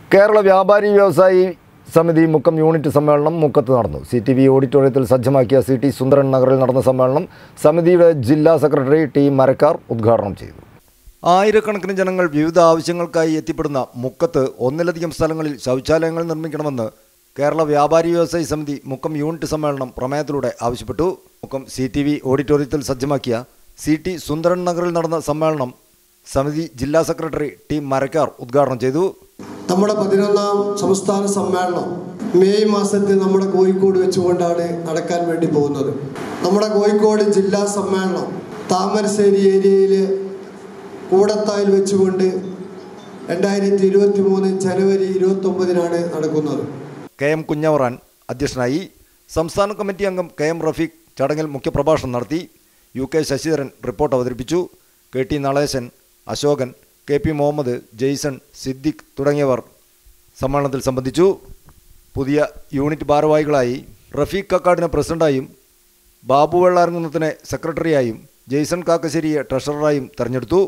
കേരള വ്യാപാരി വ്യവസായി സമിതി മുക്കം യൂണിറ്റ് സമ്മേളനം മുക്കത്ത് നടന്നു സി ടി വി ഓഡിറ്റോറിയത്തിൽ സജ്ജമാക്കിയ സി ടി സുന്ദരൻ നഗറിൽ നടന്ന സമ്മേളനം സമിതിയുടെ ജില്ലാ സെക്രട്ടറി ടി മരക്കാർ ഉദ്ഘാടനം ചെയ്തു ആയിരക്കണക്കിന് ജനങ്ങൾ വിവിധ ആവശ്യങ്ങൾക്കായി എത്തിപ്പെടുന്ന മുക്കത്ത് ഒന്നിലധികം സ്ഥലങ്ങളിൽ ശൗചാലയങ്ങൾ നിർമ്മിക്കണമെന്ന് കേരള വ്യാപാരി വ്യവസായി സമിതി മുക്കം യൂണിറ്റ് സമ്മേളനം പ്രമേയത്തിലൂടെ ആവശ്യപ്പെട്ടു മുക്കം സി ടി വി ഓഡിറ്റോറിയത്തിൽ സജ്ജമാക്കിയ സി ടി സുന്ദരൻ നഗറിൽ നടന്ന സമ്മേളനം സമിതി ജില്ലാ സെക്രട്ടറി ടി മരക്കാർ ഉദ്ഘാടനം ചെയ്തു നമ്മുടെ പതിനൊന്നാം സംസ്ഥാന സമ്മേളനം മെയ് മാസത്തിൽ നമ്മുടെ കോഴിക്കോട് വെച്ചുകൊണ്ടാണ് നടക്കാൻ വേണ്ടി പോകുന്നത് നമ്മുടെ കോഴിക്കോട് ജില്ലാ സമ്മേളനം താമരശ്ശേരി ഏരിയയിൽ കൂടത്തായിൽ വെച്ചുകൊണ്ട് രണ്ടായിരത്തി ഇരുപത്തി മൂന്ന് ജനുവരി ഇരുപത്തൊമ്പതിനാണ് നടക്കുന്നത് കെ എം കുഞ്ഞവറാൻ അധ്യക്ഷനായി സംസ്ഥാന കമ്മിറ്റി അംഗം കെ എം റഫീഖ് ചടങ്ങിൽ മുഖ്യപ്രഭാഷണം നടത്തി യു കെ ശശിധരൻ റിപ്പോർട്ട് അവതരിപ്പിച്ചു K T Naleshan Ashokan K P Muhammad Jaison Siddique തുടങ്ങിയവർ സമ്മേളനത്തിൽ സംബന്ധിച്ചു പുതിയ യൂണിറ്റ് ഭാരവാഹികളായി റഫീഖ് കക്കാടിനെ പ്രസിഡന്റായും ബാബു വെള്ളാരംകുന്നത്തിനെ സെക്രട്ടറിയായും ജെയ്സൺ കാക്കശ്ശേരിയെ ട്രഷററായും തെരഞ്ഞെടുത്തു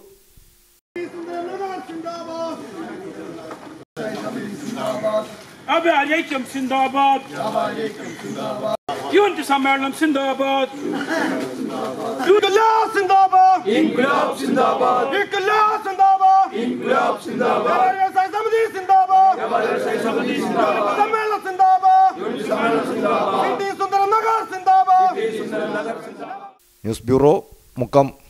أبي عليكم سنداباد യൂണിറ്റ് സമ്മേളനം സിന്ദാബാദ് ഇൻക്ലാബ് സിന്ദാബാദ് ഇൻക്ലാബ് സിന്ദാബാദ് ഇൻക്ലാബ് സിന്ദാബാദ് ഇൻക്ലാബ് സിന്ദാബാദ് വ്യവസായ സമിതി സിന്ദാബാദ് വ്യവസായ സമിതി സിന്ദാബാദ് സമ്മേളനം സിന്ദാബാദ് യൂണിറ്റ് സമ്മേളനം സിന്ദാബാദ് സിറ്റി സുന്ദര നഗർ സിന്ദാബാദ് ന്യൂസ് ബ്യൂറോ മുക്കം